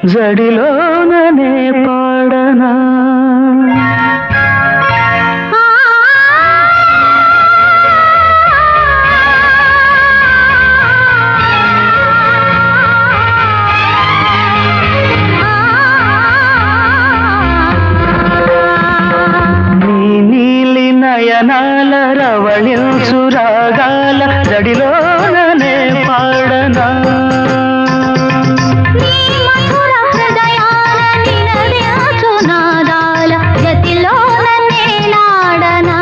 జడిలోననే పాడనా నీ నీలి నయనాల రవళించు రాగాల జడిలోననే పాడనా నీ మధుర హృదయాల నినదించు నాదాల గతిలోన నేనాడనా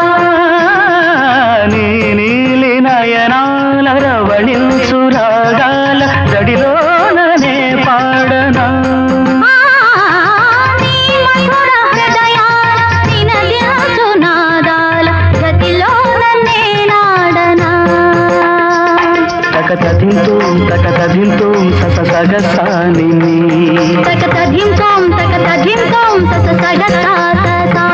నీ నీలి నయనాల రవళించు రాగాల జడిలోననే పాడనా నీ మధుర హృదయాల నినదించు నాదాల గతిలోన నేనాడనా తకతదింతోం తకతదింతోం సస సగసాని తకత ధిం తోం తకత ధిం తోం సస సగసా ససా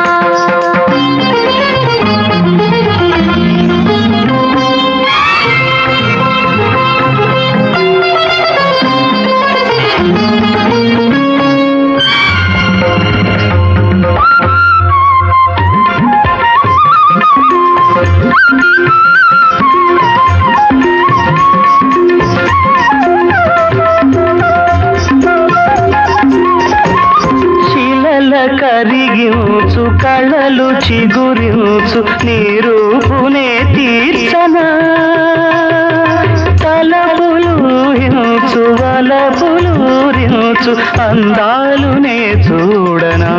శిలల కరిగించు కళలు చిగురించు నీ రూపునే తీర్చనా తలపులు హించు వలపులు రించు అందాలునే చూడనా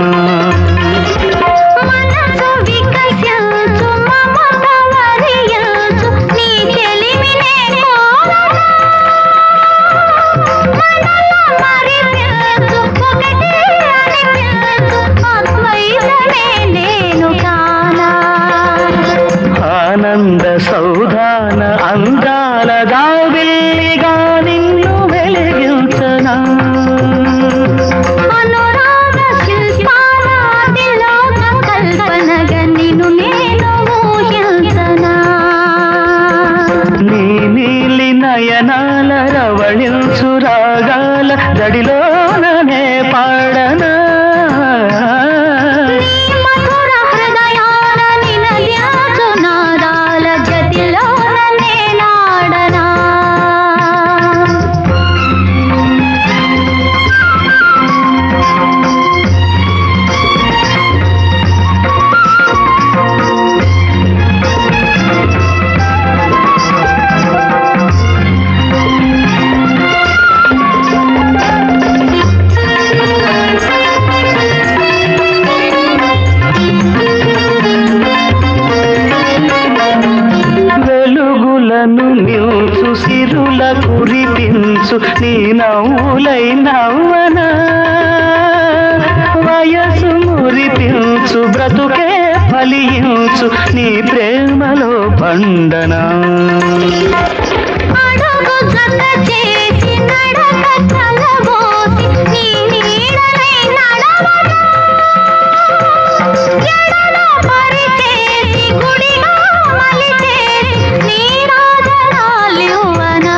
మనసు వికసించు మమత వరియించు నీ చెలిమినే కోరనా మనల మరిపించు ఒకటే అనిపించు అద్వైతమే నేను కానా ఆనంద సౌధాన అందాల దావిల్లిగా నిన్ను వెలిగించనా అనురాగ శిల్పాల అతిలోక కల్పనగ నిన్ను నేను ఊహించనా నీ నీలి నయనాల రవళించు రాగాల జడిలోననే పాడనా నీ మధుర హృదయాల నినదించు నాదాల గతిలోన నేనాడనా వెలుగులను నిల్చు సిరుల కురిపించు నీ నవ్వులై నవ్వనా వయసు మురిపించు బ్రతుకే ఫలించు నీ ప్రేమలో పండనా అడుగు జత చేసి నడక కలబోసి నీ నీడనై నడవనా ఎడలో పరిచేసి గుడిగా మలిచేసి నీ రాజనాలివ్వనా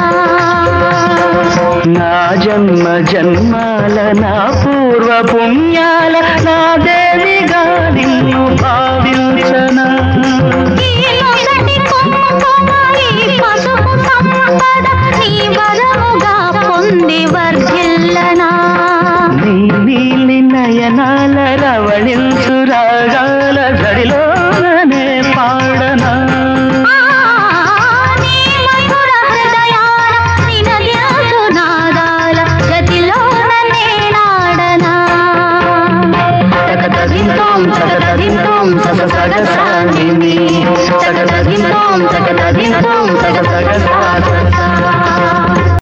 నా జన్మ జన్మాల నా పూర్వ పుణ్యాల నా దేవిగా నిన్ను భావించనా ఈ మొదటి కుంకుమ ఈ పసుపు సంపద నీ వరముగా పొంది వర్ధిల్లనా నీ నీలి నయనాల రవళించు రాగాల జడిలోనే పాడనా నీ మధుర హృదయాల నినదించు నాదాల గతిలోన నేనాడనా తకతదింతోం తకతదింతోం సస సగసాని తకతదింతోం తకతదింతోం సస సగసా